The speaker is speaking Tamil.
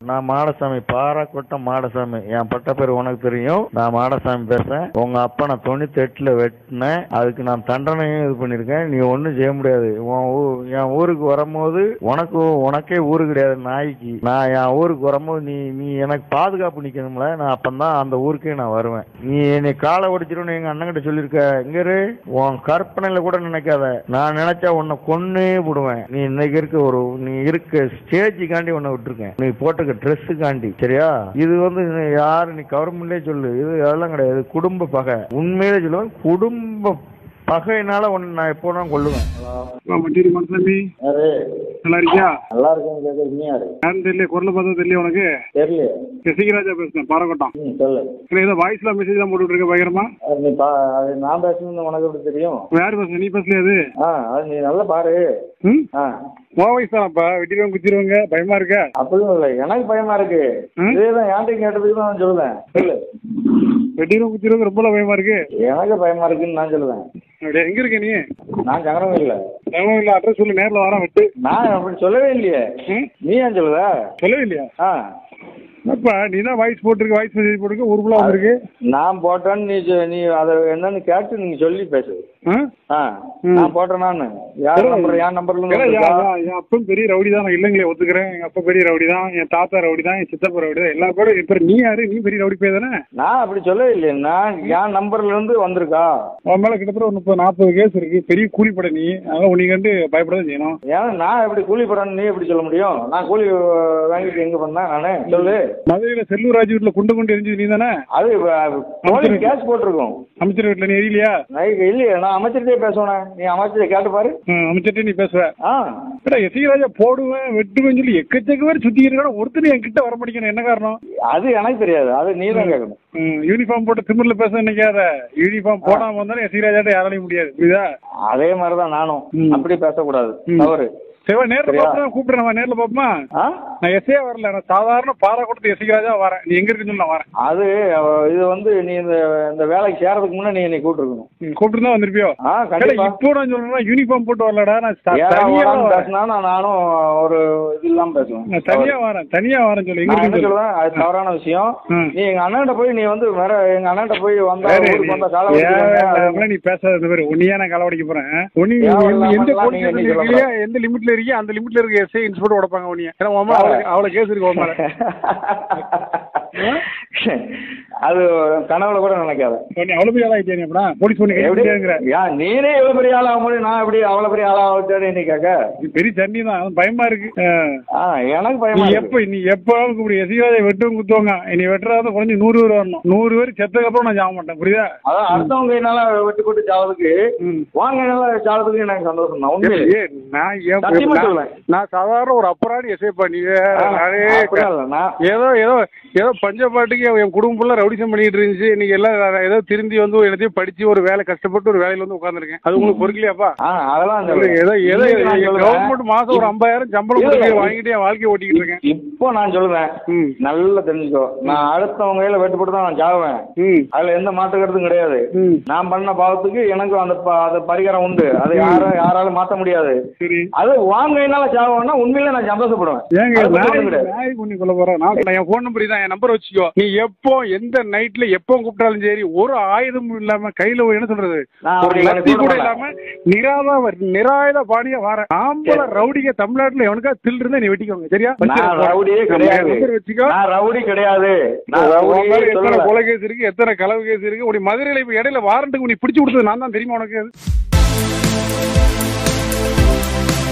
நான் மாடசாமி பாராக்கோட்டம் மாடசாமி என் பட்ட பேர் உனக்கு தெரியும் நான் மாடசாமி பேசுறேன் உங்க அப்பா நான் தொண்ணூத்தி எட்டுல வெட்டினேன் அதுக்கு நான் தண்டனையும் இது பண்ணிருக்கேன் நீ ஒண்ணும் செய்ய முடியாது உன் ஊ- என் ஊருக்கு வரும்போது உனக்கு உனக்கே ஊரு கிடையாது நாய்க்கு நான் என் ஊருக்கு வரும்போது நீ நீ எனக்கு பாதுகாப்பு நிக்கணும்ல நான் அப்பந்தான் அந்த ஊருக்கே நான் வருவேன் நீ என்னை காலை ஒடிச்சிருன்னு எங்க அண்ணன் கிட்ட சொல்லியிருக்க இங்க இரு உன் கற்பனையில கூட நினைக்காத நான் நினைச்சா உன்னை கொன்னே விடுவேன் நீ இன்னைக்கு இருக்க ஒரு நீ இருக்க ஸ்டேஜுக்காண்டி உன்னை விட்டுருக்கேன் நீ போட்டிருக்க ட்ரெஸ்ஸுக்காண்டி சரியா இது வந்து நீ யாரு நீ கவர்மெண்ட்லயே சொல்லு இது அதெல்லாம் கிடையாது குடும்ப பகை உண்மையிலே சொல்லுவேன் குடும்ப பகையினால உன்னை நான் எப்போ கொள்ளுவேன் மண்டிரி மனசாமி நல்லா இருக்கியா நல்லா இருக்கேன் கேட்க யாரு யாரும் தெரியல குரலை பார்த்தா தெரியல உனக்கு தெரியல சசிகராஜா பேசுறேன் பாரக்கோட்டம் ம் சொல்லு இல்லை ஏதோ வாய்ஸ்ல மெசேஜ் தான் போட்டுட்டு இருக்க பயங்கரமா அது நீ பா அது நான் பேசணும்னு உனக்கு எப்படி தெரியும் யார் பேசுற நீ பேசலையா அது ஆ அது நீ நல்லா பாரு ம் ஆ உன் வயசு தானப்பா வெட்டிடுவாங்க குத்திடுவாங்க பயமா இருக்கா அப்படியும் இல்லை எனக்கு பயமா இருக்கு ம்? இதேதான் என்கிட்ட கேட்டதுக்கு நான் சொல்லுவேன் சொல்லு வெட்டிடுவாங்க குத்திடுவாங்க ரொம்ப பயமா இருக்கு எனக்கு பயமா இருக்குன்னு நான் சொல்லுவேன் அப்படியே எங்க இருக்க நீ நான் சங்கரம் இல்லை தகவல் இல்ல அட்ரஸ் சொல்லு நேர்ல வரேன் வெட்டு நான் அப்படி சொல்லவே இல்லையே ம் நீ ஏன் சொல்லுவ சொல்லவே இல்லையா ஆ அப்பா நீ தான் வாய்ஸ் போட்டிருக்க வாய்ஸ் மெசேஜ் போட்டிருக்க ஒரு புள்ள வந்திருக்கு நான் போட்டேன்னு நீ சொ- நீ அதை என்னன்னு கேட்டு நீங்க சொல்லி பேசு ஆ? ஆ ம். நான் போட்டேன் நான் யார் நம்பர் என் நம்பர்ல ஏன்னா, இருந்து என் வந்திருக்கா? என் என் அப்பன் பெரிய ரவுடி தான் நான் இல்லைங்களே ஒத்துக்கிறேன் எங்க அப்பா பெரிய ரவுடி தான் என் தாத்தா ரவுடி தான் என் சித்தப்பா ரவுடி தான் எல்லா கூட இப்ப நீ யாரு நீ பெரிய ரவுடி போய் தானே நான் அப்படி சொல்லவே இல்லையே நான் என் நம்பர்ல இருந்து வந்திருக்கா உன் மேல கிட்டத்தட்ட ஒரு முப்பது நாற்பது கேஸ் இருக்கு பெரிய கூலிப்படை நீ அதனால உன்னை கண்டு பயப்படதான் செய்யணும் ஏன்னா நான் எப்படி கூலி போறேன்னு நீ எப்படி சொல்ல முடியும் நான் கூலி அஹ், வாங்கிட்டு எங்க பண்ணேன் நானு சொல்லு மதுரையில செல்லூர் ராஜ் வீட்டுல குண்டு குண்டு எரிஞ்சது நீ தானே அது அஹ், போலீஸ் கேஸ் போட்டிருக்கோம் அமைச்சர் வீட்டுல நீ எரியலையா நான் இல்லையே நான் அமைச்சர்கிட்டே பேசுவேன் நீ அமைச்சரை கேட்டு பாரு அமைச்சர்கிட்ட நீ பேசுவ ஆ ஏடா எசிகராஜா போடுவேன் வெட்டுவேன் சொல்லி எக்கச்சக்க பேர் சுத்தி இருக்கா ஒருத்தர் என் கிட்ட வர மாட்டேங்கிறேன் என்ன காரணம் அது எனக்கு தெரியாது அது நீ தான் கேட்கணும் ம், யூனிஃபார்ம் போட்டு திமிர்ல பேச நினைக்காத யூனிஃபார்ம் போடாம வந்தாலும் எசிகராஜாட்ட யாராலையும் முடியாது புரியுதா அதே மாதிரிதான் நானும் ம். அப்படி பேசக்கூடாது ம். தவறு சிவா நேர்ல சரியா? பாப்பா கூப்பிடுறேன் நேர்ல பாப்பமா ஆ நான் எஸ்ஏ வரல நான் சாதாரண பாராக்கூடத்து எசிகராஜா வரேன் நீ எங்க இருக்குன்னு சொல்லு, நான் வரேன் அது அஹ், இது வந்து நீ இந்த இந்த வேலைக்கு சேரதுக்கு முன்னே நீ என்னை கூப்பிட்டுருக்கணும் ம், கூப்பிட்டு தான் வந்திருப்பியோ ஆ ஏடா, கண்டிப்பா இப்போ நான் சொல்றேன் யூனிஃபார்ம் போட்டு வரலடா நான் த- ஏடா தனியா ஓடான்னு வரேன். பேசினா நான் நானும் ஒரு இது இல்லாம பேசுவேன் நான் தனியா வரேன் தனியா வரேன் சொல்லு எங்க நான் என்ன இருக்குன்னு சொல்லு. சொல்லுவேன் அது தவறான விஷயம் ம். நீ எங்க அண்ணன்ட்ட போய் நீ வந்து வேற எங்க அண்ணன்ட்ட போய் வந்தா சரி, ஊருக்கு வந்தா காலை ஏன் வலிக்குதுங்க. இல்லாம நீ பேசாத இந்த மாதிரி ஒன்னியா நான் களவடிக்க போறேன் ஒன்னி ஏன் எந்த- இல்லாம எந்த எல்லாம் போலீஸ் நீங்க ஸ்டேஷன்ல நீங்க இருக்கியா எந்த லிமிட்ல இருக்கியா அந்த லிமிட்ல இருக்க எஸ்ஐ இன்ஸ்பெக்டர் உடப்பாங்க ஒன்னிய ஏன்னா உன் மேல அவ்வளவு- அவ்வளவு கேஸ் இருக்கு உன் மேல அது கனவுல கூட நினைக்காத நீ அவ்வளவு பெரிய ஆளாயிட்டியா நீ அப்படா போலீஸ் ஒண்ணு எப்படி கேட்கிற யா, நீனே எவ்வளவு பெரிய ஆளா முடியும் நான் எப்படி அவ்வளவு பெரிய ஆளா ஆகுது நீ கேட்க நீ பெரிய தண்ணி தான் அது பயமா இருக்கு ஆ. ஆ எனக்கு நீ பயமா இருக்கு. எப்ப நீ எப்ப கூப்பிடு எசிகாதை வெட்டும் குத்துவாங்க நீ வெட்டுறாத குறைஞ்சு நூறு பேர் வரணும் நூறு பேர் செத்ததுக்கு அப்புறம் நான் சாக மாட்டேன் புரியுதா அதான் அடுத்தவங்க என்னால வெட்டு கொட்டு சாவதுக்கு ம். வாங்க என்னால சாவதுக்கு எனக்கு சந்தோஷம் தான் உண்மையிலே ஏய், நான் ஏன் சத்தியமா நான்- சொல்றேன். நான் சாதாரண ஒரு அப்பராடி எஸ்ஐ பண்ணி அதே அப்படிலாம் இல்ல, நான் ஏதோ ஏதோ ஏதோ பஞ்சப்பாட்டுக்கு என் குடும்பம் ஃபுல்லா ரவுடிசம் பண்ணிட்டு இருந்துச்சு இன்னைக்கு எல்லாம் நான் ஏதோ திருந்தி வந்து எல்லாத்தையும் படிச்சு ஒரு வேலை கஷ்டப்பட்டு ஒரு வேலையில வந்து உட்காந்துருக்கேன் அது உங்களுக்கு பொறுக்கலையாப்பா ஆ அதெல்லாம் இல்ல, சொல்றேன். ஏதோ ஏதோ இன்னைக்கு நான் சொல்றேன். கவர்மெண்ட் மாசம் ஒரு ஐம்பதாயிரம் சம்பளம் இல்ல, கொடுத்து இல்ல. வாங்கிட்டு என் வாழ்க்கையை ஓட்டிக்கிட்டு இருக்கேன் இப்போ நான் சொல்லுவேன் ம் நல்லா தெரிஞ்சுக்கோ நான் அடுத்தவங்க கையில வெட்டு போட்டு தான் நான் சாவேன் ம் அதுல எந்த மாற்று கருத்தும் கிடையாது ம் நான் பண்ண பாவத்துக்கு எனக்கும் அந்த ப- அது பரிகாரம் உண்டு அது யாரும் யாராலும் மாத்த முடியாது சரி அது வாங்க என்னால சாவேன்னா உண்மையிலே நான் சந்தோஷப்படுவேன் ஏங்க அதை பத்தி நாய் ஒண்ணும் கிடையாது. நாய் பண்ணி கொள்ள போறேன் நான் நான் என் ஃபோன் நம்பர் இதான் என் நம்பர் வச்சுக்கோ நீ எப்போ எந்த நைட்ல எப்போ கூப்பிட்டாலும் சரி ஒரு ஆயுதமும் இல்லாம கையில ஒரு என்ன சொல்றது நான் ஒரு அப்படி லத்தி எனக்கு கூட தோணல. இல்லாம நிராத நிராயுத பாணியா வரேன் ஆம்பளை ரவுடிங்க தமிழ்நாட்டுல எவனுக்கா தில் இருந்தா நீ வெட்டிக்கோங்க சரியா நான் ரவுடியே கிடையாது நம்பர் வச்சுக்கோ நான் ரவுடி கிடையாது நான் உன் ரவுடியே மேல எத்தனை சொல்லல கொலை கேஸ் இருக்கு எத்தனை களவு கேஸ் இருக்கு உடைய மதுரையில இப்ப இடையில வாரண்ட்டுக்கு நீ பிடிச்சு கொடுத்தது நான் தான் தெரியுமா உனக்கு